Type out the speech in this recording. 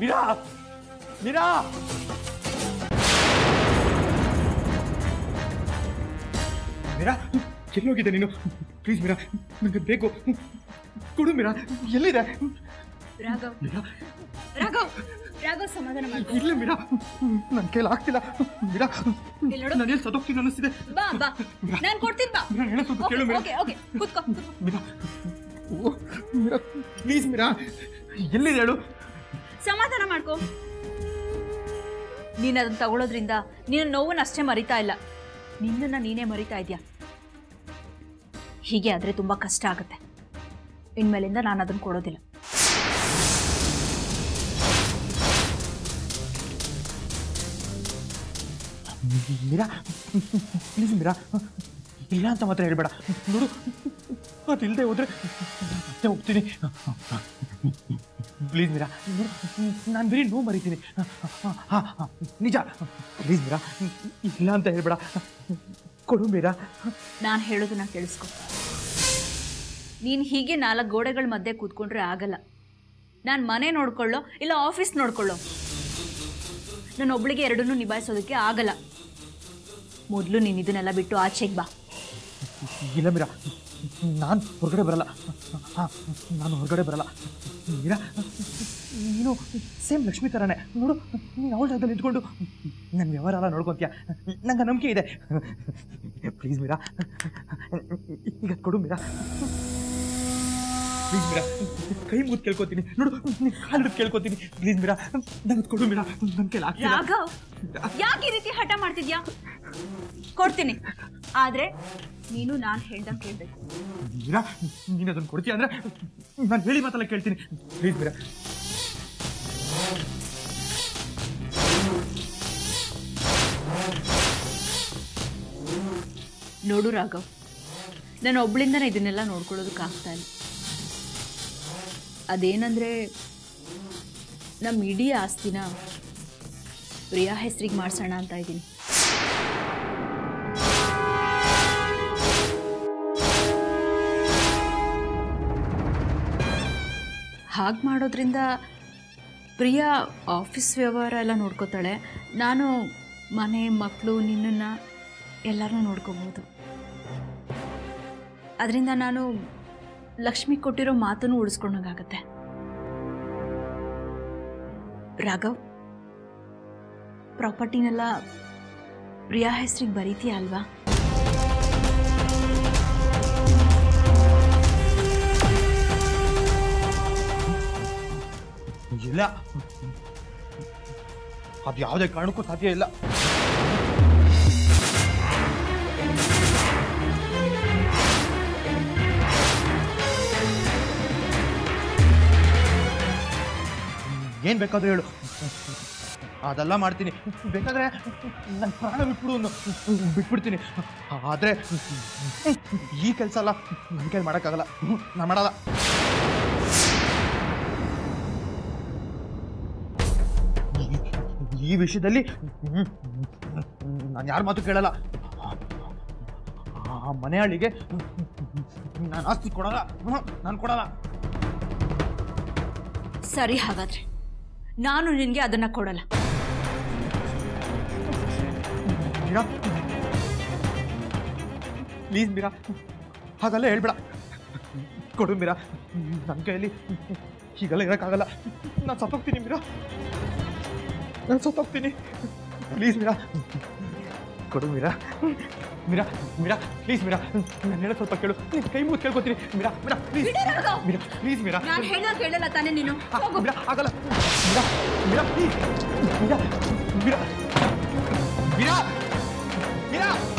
ಮೀರಾ ಮೀರಾ ಮೀರಾ ಎಲ್ಲೋಗಿದೆ ನೀನು ಪ್ಲೀಸ್ ಮೀರಾ ನನಗೆ ಬೇಕು ಕೊಡು ಮೀರಾ ಎಲ್ಲಿದೆ ರಾಘವ್ ಮೀರಾ ರಾಘವ್ ರಾಘವ್ ಸಮಾಧಾನ ಮಾಡ್ಕೊ ಇಲ್ಲ ಮೀರಾ ನನ್ನ ಕೈಲಿ ಆಗ್ತಿಲ್ಲ ಮೀರಾ ಇಲ್ಲಿ ನೋಡು. ನಾನು ಎಲ್ಲಿ ಸತ್ತೋಗ್ತೀನಿ ಅನ್ನಿಸ್ತಿದೆ ಬಾ ಬಾ ನಾನ್ ಕೊಡ್ತೀನಿ ಬಾ ಮೀರಾ ಹೇಳೋ ಸ್ವಲ್ಪ ಕೇಳು ಮೀರಾ ಓಕೆ ಓಕೆ ಕೂತ್ಕೋ ಮೀರಾ ಓ ಮೀರಾ ಪ್ಲೀಸ್ ಮೀರಾ ಎಲ್ಲಿದೆ ಹೇಳು ಸಮಾಧಾನ ಮಾಡ್ಕೊ ನೀನು ಅದನ್ನ ತಗೊಳ್ಳೋದ್ರಿಂದ ನೀನು ನೋವನ್ನ ಅಷ್ಟೇ ಮರಿತಾ ಇಲ್ಲ ನಿನ್ನನ್ನ ನೀನೇ ಮರಿತಾ ಇದೆಯಾ ಹೀಗೆ ಆದರೆ ತುಂಬ ಕಷ್ಟ ಆಗುತ್ತೆ ಇನ್ಮೇಲಿಂದ ನಾನು ಅದನ್ನು ಕೊಡೋದಿಲ್ಲ ಮೀರಾ ಪ್ಲೀಸ್ ಮೀರಾ ಇಲ್ಲ ಅಂತ ಮಾತ್ರ ಹೇಳ್ಬೇಡ ನೋಡು ಅದು ಇಲ್ಲದೆ ಹೋದ್ರೆ ಮತ್ತೆ ಹೋಗ್ತೀನಿ ಪ್ಲೀಸ್ ಮೀರಾ ನಾನು ಬರೀ ನೋವು ಮರಿತೀನಿ ಹಾಂ ಹಾಂ ನಿಜ ಪ್ಲೀಸ್ ಮೀರಾ ಇಲ್ಲ ಅಂತ ಹೇಳ್ಬೇಡ ಕೊಡು ಮೀರಾ ನಾನು ಹೇಳೋದನ್ನ ಕೇಳಿಸ್ಕೊ ನೀನು ಹೀಗೆ ನಾಲ್ಕು ಗೋಡೆಗಳ ಮಧ್ಯೆ ಕೂತ್ಕೊಂಡ್ರೆ ಆಗಲ್ಲ ನಾನು ಮನೆ ನೋಡ್ಕೊಳ್ಳೋ ಇಲ್ಲ ಆಫೀಸ್ ನೋಡ್ಕೊಳ್ಳೋ ನಾನು ಒಬ್ಳಿಗೆ ಎರಡನ್ನೂ ನಿಭಾಯಿಸೋದಕ್ಕೆ ಆಗಲ್ಲ ಮೊದಲು ನೀನು ಇದನ್ನೆಲ್ಲ ಬಿಟ್ಟು ಆಚೆಗೆ ಬಾ ಇಲ್ಲ ಮೀರಾ ನಾನು ಹೊರಗಡೆ ಬರಲ್ಲ ಹಾಂ ನಾನು ಹೊರಗಡೆ ಬರಲ್ಲ ಮೀರಾ ನೀನು ಸೇಮ್ ಲಕ್ಷ್ಮಿ ಥರನೇ ನೋಡು ನೀನು ಅವಳ ಜಾಗದಲ್ಲಿ ನಿಂತ್ಕೊಂಡು ನನ್ನ ವ್ಯವಹಾರ ಎಲ್ಲ ನೋಡ್ಕೊತೀಯ ನಂಗೆ ನಂಬಿಕೆ ಇದೆ ಪ್ಲೀಸ್ ಮೀರಾ ಈಗ ಕೊಡು ಮೀರಾ ಪ್ಲೀಸ್ ಮೀರಾ ಕೈ ಮುಗಿದು ಕೇಳ್ಕೊತೀನಿ ನೋಡು ನಿನ್ನ ಕಾಲು ಕೇಳ್ಕೊತೀನಿ ಪ್ಲೀಸ್ ಮೀರಾ ನಂಗೆ ಕೊಡು ಮೀರಾ ನನ್ನ ಕೈಲಿ ಆಗ್ತಿಲ್ಲ ರಾಘವ್ ಯಾಕೆ ಈ ರೀತಿ ಹಠ ಮಾಡ್ತಿದ್ಯಾ ಕೊಡ್ತೀನಿ ಆದ್ರೆ ನೀನು ನಾನು ಹೇಳ್ದಂಗೆ ಕೇಳ್ಬೇಕು ಮೀರಾ ನೀನು ಅದನ್ನು ಕೊಡ್ತೀಯ ಅಂದ್ರೆ ನಾನು ಹೇಳಿ ಮಾತೆಲ್ಲ ಕೇಳ್ತೀನಿ ಪ್ಲೀಸ್ ಮೀರಾ ನೋಡು ರಾಘವ್ ನಾನು ಒಬ್ಳಿಂದನೇ ಇದನ್ನೆಲ್ಲ ನೋಡ್ಕೊಳ್ಳೋದಕ್ಕಾಗ್ತಾ ಇಲ್ಲ ಅದೇನಂದ್ರೆ ನಮ್ಮ ಇಡೀ ಆಸ್ತಿನ ಪ್ರಿಯಾ ಹೆಸರಿಗೆ ಮಾಡ್ಸೋಣ ಅಂತ ಇದ್ದೀನಿ ಹಾಗೆ ಮಾಡೋದ್ರಿಂದ ಪ್ರಿಯಾ ಆಫೀಸ್ ವ್ಯವಹಾರ ಎಲ್ಲ ನೋಡ್ಕೋತಾಳೆ ನಾನು ಮನೆ ಮಕ್ಕಳು ನಿನ್ನನ್ನು ಎಲ್ಲರನ್ನೂ ನೋಡ್ಕೋಬೋದು ಅದರಿಂದ ನಾನು ಲಕ್ಷ್ಮಿ ಕೊಟ್ಟಿರೋ ಮಾತನ್ನು ಉಳಿಸ್ಕೊಂಡಂಗಾಗತ್ತೆ ರಾಘವ್ ಪ್ರಾಪರ್ಟಿನೆಲ್ಲ ಪ್ರಿಯಾ ಹೆಸ್ರಿಗೆ ಬರೀತೀಯ ಅಲ್ವಾ ಇಲ್ಲ ಅದು ಯಾವುದೇ ಕಾರಣಕ್ಕೂ ಸಾಧ್ಯ ಇಲ್ಲ ಏನ್ ಬೇಕಾದ್ರೂ ಹೇಳು ಅದೆಲ್ಲ ಮಾಡ್ತೀನಿ ಬೇಕಾದ್ರೆ ನನ್ನ ಪ್ರಾಣ ಬಿಟ್ಬಿಡು ಅನ್ನು. ಬಿಟ್ಬಿಡ್ತೀನಿ ಆದ್ರೆ ಈ ಕೆಲಸ ಎಲ್ಲ ನನ್ನ ಕೈಲಿ ಮಾಡೋಕ್ಕಾಗಲ್ಲ ನಾನು ಮಾಡಲ್ಲ ಈ ವಿಷಯದಲ್ಲಿ ನಾನು ಯಾರ ಮಾತು ಕೇಳಲ್ಲ ಆ ಮನೆಯಾಳಿಗೆ ನಾನು ಆಸ್ತಿ ಕೊಡಲ್ಲ ನಾನು ಕೊಡಲ್ಲ ಸರಿ ಹಾಗಾದ್ರೆ ನಾನು ನಿನಗೆ ಅದನ್ನು ಕೊಡಲ್ಲ ಮೀರಾ ಪ್ಲೀಸ್ ಮೀರಾ ಹಾಗಲ್ಲ ಹೇಳ್ಬೇಡ ಕೊಡು ಮೀರಾ ನನ್ನ ಕೈಯಲ್ಲಿ ಹೀಗೆಲ್ಲ ಇರೋಕ್ಕಾಗಲ್ಲ ನಾನು ಸತ್ತೋಗ್ತೀನಿ ಮೀರಾ ನಾನು ಸತ್ತೋಗ್ತೀನಿ ಪ್ಲೀಸ್ ಮೀರಾ ಕೊಡು ಮೀರಾ ಮೀರಾ ಮೀರಾ ಪ್ಲೀಸ್ ಮೀರಾ ನಾನು ಹೇಳೋ ಸ್ವಲ್ಪ ಕೇಳು ನೀನ್ ಕೈ ಮುಗಿದು ಕೇಳ್ಕೊತೀನಿ ಮೀರಾ ಮೀರಾ ಪ್ಲೀಸ್ ಮೀರಾ ಪ್ಲೀಸ್ ಮೀರಾ ನಾನು ಹೇಳ್ದಾಗ ಕೇಳಲ್ಲ ತಾನೇ ನೀನು ಹೋಗು ಮೀರಾ ಆಗಲ್ಲ ಮೀರಾ ಮೀರಾ ಪ್ಲೀಸ್ ಮೀರಾ ಮೀರಾ ಮೀರಾ ಮೀರಾ